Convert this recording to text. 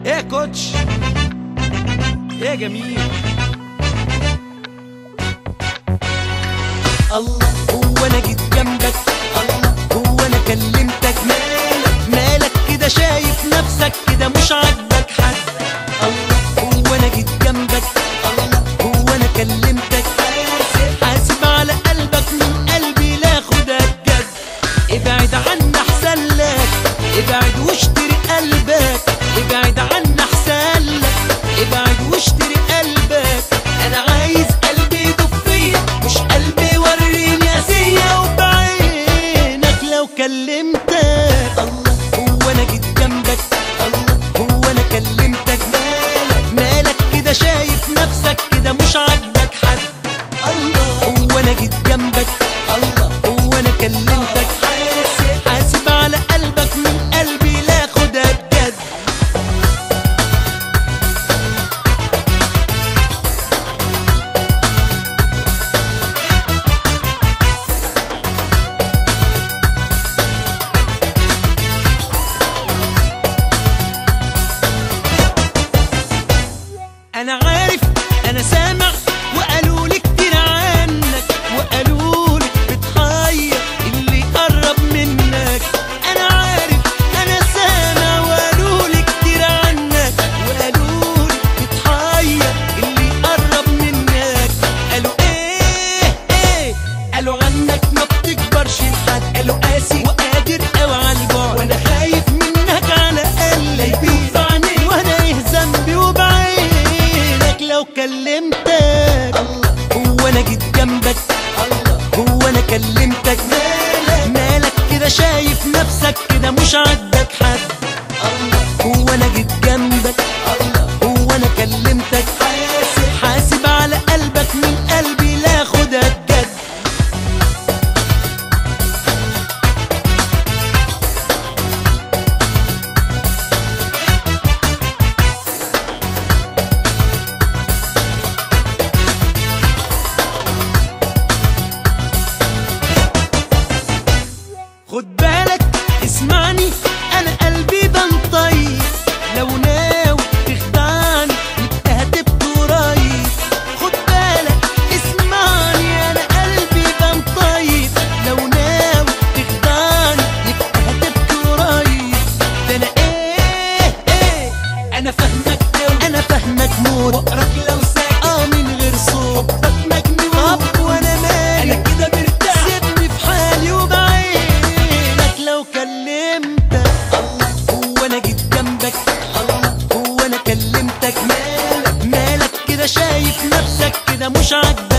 ايه يا كوتش ايه يا جميل الله هو انا جيت جنبك الله هو انا كلمتك مالك مالك كده شايف نفسك كده مش عاجبك حد الله هو انا جيت جنبك الله هو انا كلمتك حاسب حاسب على قلبك من قلبي لا خدها بجد ابعد عنا احسن لك ابعد واشتري قلبك ابعد عنا احسن لك ابعد واشتري قلبك انا عايز قلبي يدب فيا مش قلبي وريني اسيا وبعينك لو كلمتك الله هو انا جيت جنبك الله هو انا كلمتك مالك مالك كده شايف نفسك كده مش عاجبك حد الله هو انا جيت جنبك الله هو انا كلمتك حاسب حاسب على قلبك من قلبي لا خدها بجد انا عارف انا سامع وقالوا لي كتير عنك وقالوا لي بتحير اللي يقرب منك انا عارف انا سامع وقالوا لي كتير عنك وقالوا لي بتحير اللي يقرب منك قالوا ايه ايه قالوا عنك ما بتكبرش لحد قالوا قاسي وقادر قوي على البعد وانا خايف منك على قلبي بيوجعني وانا ايه ذنبي وبعينك لو كلمتك الله هو انا جيت جنبك الله هو انا كلمتك مالك مالك كده شايف نفسك كده مش عاجبك حد الله هو انا جيت جنبك الله هو انا كلمتك حاسب حاسب على قلبك من قلبي لا خدها بجد خد بالك اسمعني انا قلبي ده طيب لو ناوي تخدعني يبقى هتبقى قريب خد بالك اسمعني انا قلبي ده طيب لو ناوي تخدعني يبقى هتبقى قريب ده انا ايه ايه انا فاهمك قوي انا فاهمك موت بقرك لو ساكت اه من غير صوت حبك مجنون طب وانا مالي انا كده مرتاح سيبني في حالي وبعينك لو كلمتك الله هو انا جيت جنبك الله هو انا كلمتك مالك مالك كده شايف نفسك كده مش عاجبك